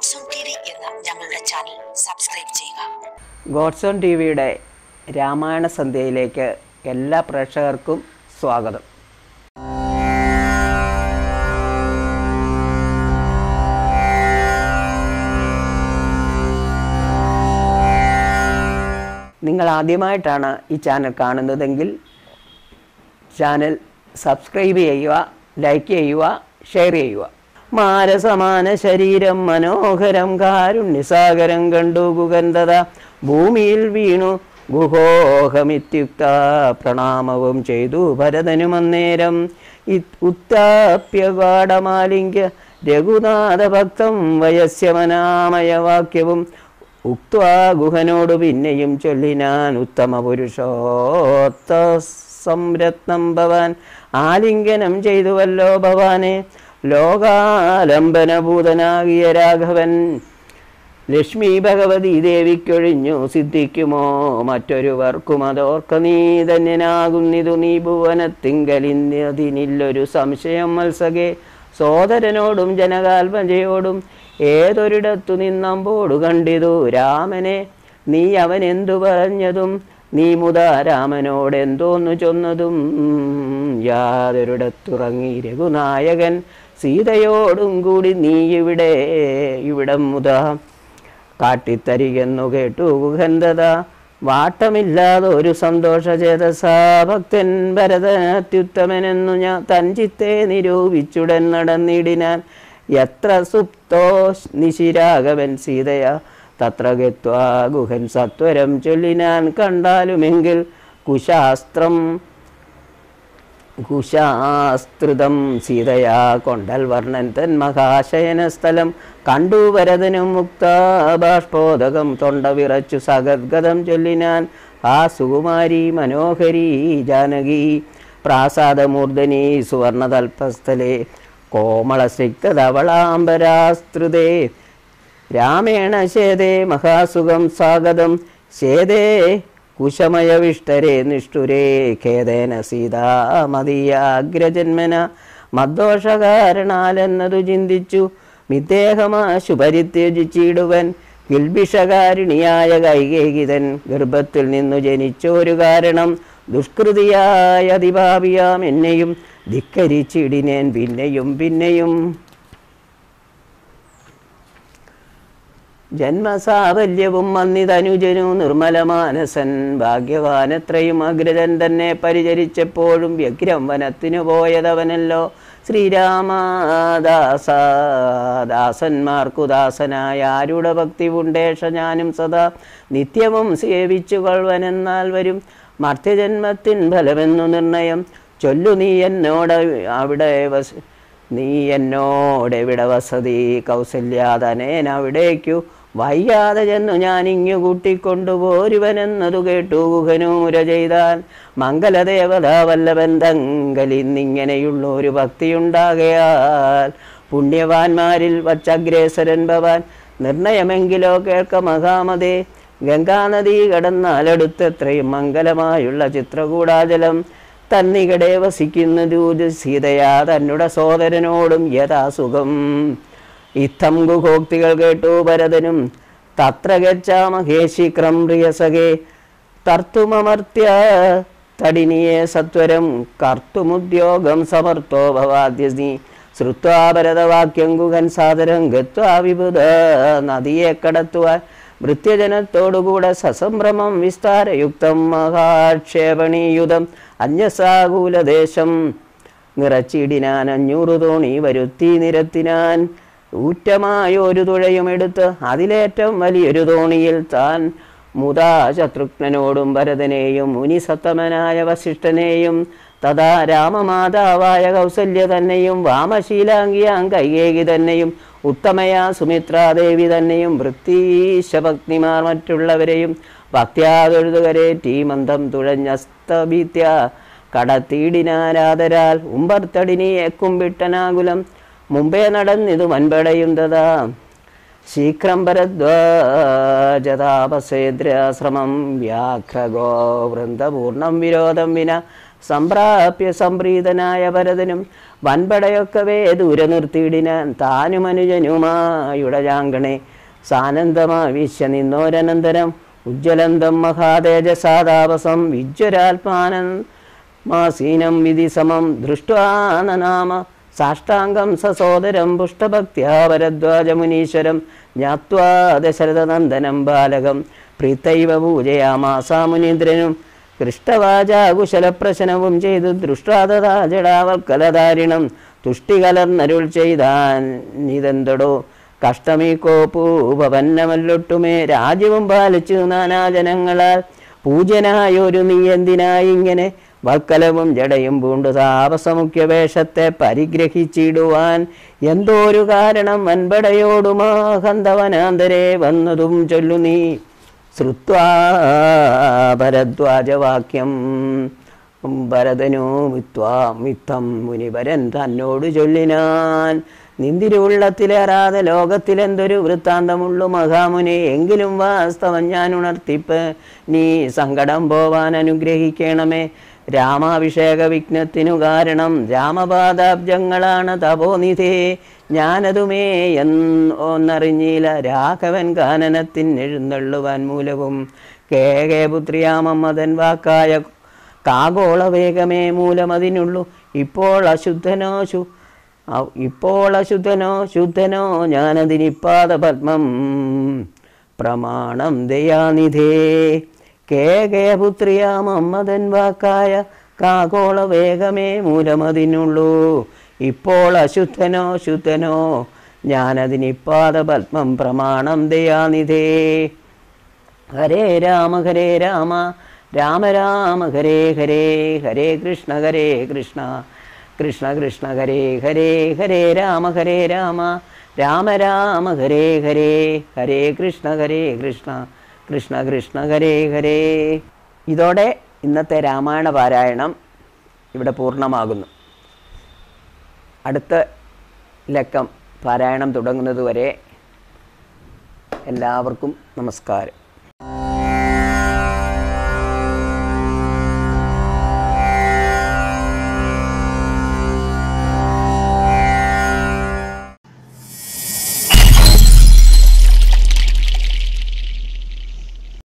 God's own T V എന്ന ഞങ്ങളുടെ channel subscribe ചെയ്യുക ഗോഡ്സോൺ ടി വിയുടെ രാമായണ സന്ധ്യയിലേക്ക് എല്ലാ പ്രേക്ഷകർക്കും സ്വാഗതം നിങ്ങൾ ആദ്യമായിട്ടാണ് ഈ ചാനൽ കാണുന്നതെങ്കിൽ ചാനൽ സബ്സ്ക്രൈബ് ചെയ്യുക ലൈക്ക് ചെയ്യുക ഷെയർ ചെയ്യുക മാരസമാന ശരീരം മനോഹരം കാരുണ്യസാഗരം കണ്ടു ഗുഗന്ധത ഭൂമിയിൽ വീണു ഗുഹോഹമിത്യുക്ത പ്രണാമവും ചെയ്തു ഭരതനുമന്നേരം ഉത്താപ്യപാഠമാലിംഗ്യ രഘുനാഥ ഭക്തം വയസ്യമനാമയ വാക്യവും ഉക്വാ ഗുഹനോട് പിന്നെയും ചൊല്ലിനാൻ ഉത്തമ പുരുഷോത്ത സംരത്നം ഭവാൻ ആലിംഗനം ചെയ്തുവല്ലോ ഭവാനെ ലോകാലംബനഭൂതനാകിയ രാഘവൻ ലക്ഷ്മി ഭഗവതി ദേവിക്കൊഴിഞ്ഞു സിദ്ധിക്കുമോ മറ്റൊരുവർക്കും അതോർക്ക നീ ധന്യനാകുന്നിതു നീ ഭുവനത്തിങ്കലിന്നതിനില്ലൊരു സംശയം മത്സകെ സോദരനോടും ജനകാൽപജയോടും ഏതൊരിടത്തു നിന്നമ്പോടു കണ്ടിതു രാമനെ നീ അവൻ എന്തു പറഞ്ഞതും നീ മുതാ രാമനോട് എന്തോന്നു ചൊന്നതും യാതൊരിടത്തുറങ്ങി രഘുനായകൻ സീതയോടും കൂടി നീ ഇവിടെ ഇവിടം മുതാ കാട്ടിത്തരികെന്നു കേട്ടു ഗുഹന്തത വാട്ടമില്ലാതെ ഒരു സന്തോഷചേതസാ ഭക്തൻ ഭരതനത്യുത്തമനെന്നു ഞാൻ തഞ്ചിത്തെ നിരൂപിച്ചുടൻ നടന്നിടിനാൻ എത്ര സുപ്തോ നിശിരാഘവൻ സീതയ തത്ര ഗത്വാ ഗുഹൻ സത്വരം ചൊല്ലിനാൻ കണ്ടാലുമെങ്കിൽ കുശാസ്ത്രം കുശാസ്ത്രിതം സീതയാ കൊണ്ടൽ വർണ്ണൻ തൻ മഹാശയന സ്ഥലം കണ്ടു വരദനും മുക്ത ബാഷ്പോദകം തൊണ്ട വിറച്ചു സഗദ്ഗതം ചൊല്ലിനാൻ ആ സുകുമാരി മനോഹരി ജാനകി പ്രാസാദമൂർധനി സുവർണതൽപസ്ഥലെ കോമളസിക്തധവളാംബരാസ്തൃതേ രാമേണ ശേതേ മഹാസുഖം സ്വാഗതം ശേതേ കുശമയവിഷ്ടരേ നിഷ്ഠുരേ ഖേദേന സീതാമതീയാഗ്രജന്മന മദ്ദോഷകാരണാലെന്നതു ചിന്തിച്ചു മിദ്ദേഹമാശു പരിത്യജിച്ചിടുവൻ കിൽബിഷകാരിണിയായ കൈകേകിതൻ ഗർഭത്തിൽ നിന്നു ജനിച്ചൊരു കാരണം ദുഷ്കൃതിയായ അതിഭാവിയാം എന്നെയും ധിക്കരിച്ചിടിനേൻ പിന്നെയും പിന്നെയും ജന്മസാഫല്യവും മന്നിതനുജനു നിർമ്മലമാനസൻ ഭാഗ്യവാനത്രയും അഗ്രജൻ തന്നെ പരിചരിച്ചപ്പോഴും വ്യഗ്രം വനത്തിനു പോയതവനല്ലോ ശ്രീരാമദാസ ദാസന്മാർക്കു ദാസനായ ആരുടെ ഭക്തി ഉണ്ടേഷ ഞാനും സദാ നിത്യവും സേവിച്ചു കൊള്ളുവനെന്നാൽ വരും മർത്യജന്മത്തിൻ ഫലമെന്നു നിർണയം ചൊല്ലു നീ എന്നോട് അവിടെ വസ നീ എന്നോടെവിടെ വസതി കൗസല്യാതനേൻ അവിടേക്കു വയ്യാതെ ചെന്നു ഞാൻ ഇങ്ങു കൂട്ടിക്കൊണ്ടുപോരുവനെന്നതു കേട്ടു ഗുഹനൂര ചെയ്താൽ മംഗലദേവത വല്ലഭൻ തങ്കലിന്നിങ്ങനെയുള്ള ഒരു ഭക്തിയുണ്ടാകയാൽ പുണ്യവാന്മാരിൽ വച്ചഗ്രേസരൻ ഭവാൻ നിർണയമെങ്കിലോ കേൾക്ക മഹാമതേ ഗംഗാനദി കടന്നാലടുത്തെത്രയും മംഗലമായുള്ള ചിത്രകൂടാചലം തന്നികടെ വസിക്കുന്നതു സീതയാ തന്നുടെ സോദരനോടും യഥാസുഖം ഇത്തം ഗുഹോക്തികൾ കേട്ടു ഭരതനും തത്ര ഗച്ഛാമഹേശിക്രം പ്രിയസഖേ തർത്തുമമർത്യ തടിനിയെ സത്വരം കർത്തുമുദ്യോഗം സമർത്ഥോ ഭവാദ്യസ്നി ശ്രുത്വാ ഭരതവാക്യം ഗുഹൻ സാദരം ഗത്വാ വിബുധ നദിയെ കടത്തുവാൻ ഭൃത്യജനത്തോടുകൂടെ സസംഭ്രമം വിസ്താരയുക്തം മഹാക്ഷേപണീയുധം അന്യസാകൂലദേശം നിറച്ചിടിനാൻ അഞ്ഞൂറ് തോണി വരുത്തി നിരത്തിനാൻ ഊറ്റമായൊരു തുഴയും എടുത്ത് അതിലേറ്റവും വലിയൊരു തോണിയിൽ താൻ മുതാ ശത്രുഘ്നനോടും ഭരതനെയും മുനിസത്തമനായ വസിഷ്ഠനെയും തഥാ രാമമാതാവായ കൗസല്യ തന്നെയും വാമശീലാംഗിയാം കൈകേകി തന്നെയും ഉത്തമയാ സുമിത്രാദേവി തന്നെയും വൃത്തീശഭക്തിമാർ മറ്റുള്ളവരെയും ഭക്ത്യാതൊഴുതുകരേറ്റി മന്ദം തുഴഞ്ഞസ്തഭീത്യ കടത്തിയിടിനാരാതരാൽ ഉമ്പർത്തടിനിയെ കുമ്പിട്ടനാകുലം മുമ്പേ നടന്നിതു വൻപടയും തഥാ ശീഘ്രം ഭരദ്വാജതാപസേദ്രാശ്രമം വ്യാഘ്രഗോ വൃന്ദപൂർണം വിരോധം വിന സംപ്രാപ്യ സംപ്രീതനായ ഭരതനും വൻപടയൊക്കവേ ദൂരെ നിർത്തിയിടിനാൻ താനും അനുജനുമായുടജാങ്കണേ സാനന്ദമാ വീശ്യ നിന്നോരനന്തരം ഉജ്ജ്വലന്തം മഹാതേജസാതാപസം വിജ്വരാത്മാനൻ മാസീനം വിധി സമം ദൃഷ്ടാനനാമ സാഷ്ടാംഗം സസോദരം പുഷ്ടഭക്ത്യാ ഭരദ്വാജമുനീശ്വരം ജ്ഞാത്വാ ദശരഥനന്ദനം ബാലകം പ്രീതൈവ പൂജയാമാസാ മുനീന്ദ്രനും കൃഷ്ടവാചാകുശലപ്രശനവും ചെയ്തു ദൃഷ്ടാതഥാ ജടാവൽക്കലധാരിണം തുഷ്ടി കലർന്നരുൾ ചെയ്താൻ നിതെന്തടോ കഷ്ടമീ കോപ്പൂപന്നമല്ലൊട്ടുമേ രാജ്യവും പാലിച്ചു നാനാജനങ്ങളാൽ പൂജനായൊരു നീ എന്തിനായി ഇങ്ങനെ വൽക്കലവും ജടയും പൂണ്ടു താപസമുഖ്യ വേഷത്തെ പരിഗ്രഹിച്ചിടുവാൻ എന്തോ ഒരു കാരണം വൻപടയോടുമാ ഹന്തവനാന്തരെ വന്നതും ചൊല്ലു നീ ശ്രുത്വാ ഭരദ്വാജവാക്യം ഭരതനോ മിത്വാം മിത്തം മുനിവരൻ തന്നോട് ചൊല്ലിനാൻ നിന്തിരുള്ളത്തിലേറാതെ ലോകത്തിലെന്തൊരു വൃത്താന്തമുള്ളു മഹാമുനി എങ്കിലും വാസ്തവം ഞാൻ ഉണർത്തിപ്പ് നീ സങ്കടം പോവാൻ അനുഗ്രഹിക്കണമേ രാമാഭിഷേക വിഘ്നത്തിനു കാരണം രാമപാദാബ്ജങ്ങളാണ് തപോനിധേ ഞാനതുമേ എന്നറിഞ്ഞില്ല രാഘവൻ കാനനത്തിൻ എഴുന്നള്ളുവാൻ മൂലവും കേ കേ പുത്രിയാമമ്മതൻ വാക്കായ കാഗോള വേഗമേ മൂലമതിനുള്ളൂ ഇപ്പോൾ അശുദ്ധനോ ശു ഔ- ഇപ്പോൾ അശുദ്ധനോ ശുദ്ധനോ ഞാനതിനിപ്പാത പത്മം പ്രമാണം ദയാനിധേ കേ കേ പുത്രിയാമമ്മതൻ വാക്കായ കാഗോള വേഗമേ മൂലമതിനുള്ളൂ ഇപ്പോൾ അശുദ്ധനോ ശുദ്ധനോ ഞാനതിനിപ്പാത പത്മം പ്രമാണം ദയാനിധേ ഹരേ രാമ ഹരേ രാമ രാമ രാമ ഹരേ ഹരേ ഹരേ കൃഷ്ണ ഹരേ കൃഷ്ണ കൃഷ്ണ കൃഷ്ണ ഹരേ ഹരേ ഹരേ രാമ ഹരേ രാമ രാമ രാമ ഹരേ ഹരേ ഹരേ കൃഷ്ണ ഹരേ കൃഷ്ണ കൃഷ്ണ കൃഷ്ണ ഹരേ ഹരേ ഇതോടെ ഇന്നത്തെ രാമായണ പാരായണം ഇവിടെ പൂർണ്ണമാകുന്നു അടുത്ത ലക്കം പാരായണം തുടങ്ങുന്നതുവരെ എല്ലാവർക്കും നമസ്കാരം